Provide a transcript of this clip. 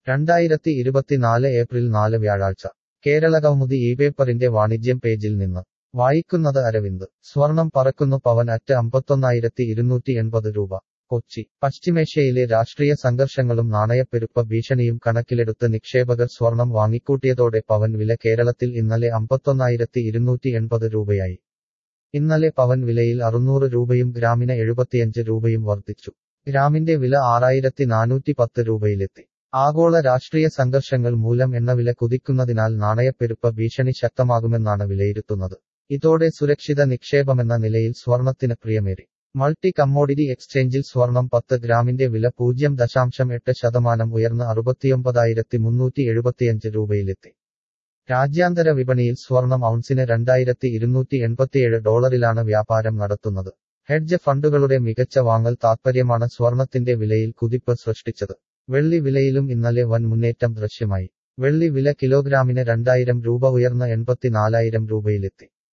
രണ്ടായിരത്തി ഇരുപത്തിനാല് ഏപ്രിൽ നാല് വ്യാഴാഴ്ച കേരളകൗമുദി ഈ പേപ്പറിന്റെ വാണിജ്യം പേജിൽ നിന്ന് വായിക്കുന്നത് അരവിന്ദ് സ്വർണം പറക്കുന്നു പവൻ അറ്റ് അമ്പത്തൊന്നായിരത്തി ഇരുന്നൂറ്റി എൺപത് രൂപ കൊച്ചി പശ്ചിമേഷ്യയിലെ രാഷ്ട്രീയ സംഘർഷങ്ങളും നാണയപ്പെരുപ്പ ഭീഷണിയും കണക്കിലെടുത്ത് നിക്ഷേപകർ സ്വർണം വാങ്ങിക്കൂട്ടിയതോടെ പവൻ വില കേരളത്തിൽ ഇന്നലെ അമ്പത്തൊന്നായിരത്തി ഇരുന്നൂറ്റി എൺപത് രൂപയായി ഇന്നലെ പവൻ വിലയിൽ അറുന്നൂറ് രൂപയും ഗ്രാമിന് എഴുപത്തിയഞ്ച് രൂപയും വർദ്ധിച്ചു ഗ്രാമിന്റെ വില ആറായിരത്തി നാനൂറ്റി പത്ത് രൂപയിലെത്തി ആഗോള രാഷ്ട്രീയ സംഘർഷങ്ങൾ മൂലം എണ്ണവില കുതിക്കുന്നതിനാൽ നാണയപ്പെരുപ്പ ഭീഷണി ശക്തമാകുമെന്നാണ് വിലയിരുത്തുന്നത് ഇതോടെ സുരക്ഷിത നിക്ഷേപമെന്ന നിലയിൽ സ്വർണത്തിന് പ്രിയമേറി മൾട്ടി കമ്മോഡിറ്റി എക്സ്ചേഞ്ചിൽ സ്വർണം പത്ത് ഗ്രാമിന്റെ വില പൂജ്യം ദശാംശം എട്ട് ശതമാനം ഉയർന്ന് അറുപത്തിയൊമ്പതായിരത്തി മുന്നൂറ്റി എഴുപത്തിയഞ്ച് രൂപയിലെത്തി രാജ്യാന്തര വിപണിയിൽ സ്വർണം ഔൺസിന് രണ്ടായിരത്തി ഇരുന്നൂറ്റി എൺപത്തിയേഴ് ഡോളറിലാണ് വ്യാപാരം നടത്തുന്നത് ഹെഡ്ജ് ഫണ്ടുകളുടെ മികച്ച വാങ്ങൽ താത്പര്യമാണ് സ്വർണത്തിന്റെ വിലയിൽ കുതിപ്പ് സൃഷ്ടിച്ചത് വെള്ളി വിലയിലും ഇന്നലെ വൻ മുന്നേറ്റം ദൃശ്യമായി വെള്ളി വില കിലോഗ്രാമിന് രണ്ടായിരം രൂപ ഉയർന്ന് എൺപത്തിനാലായിരം രൂപയിലെത്തി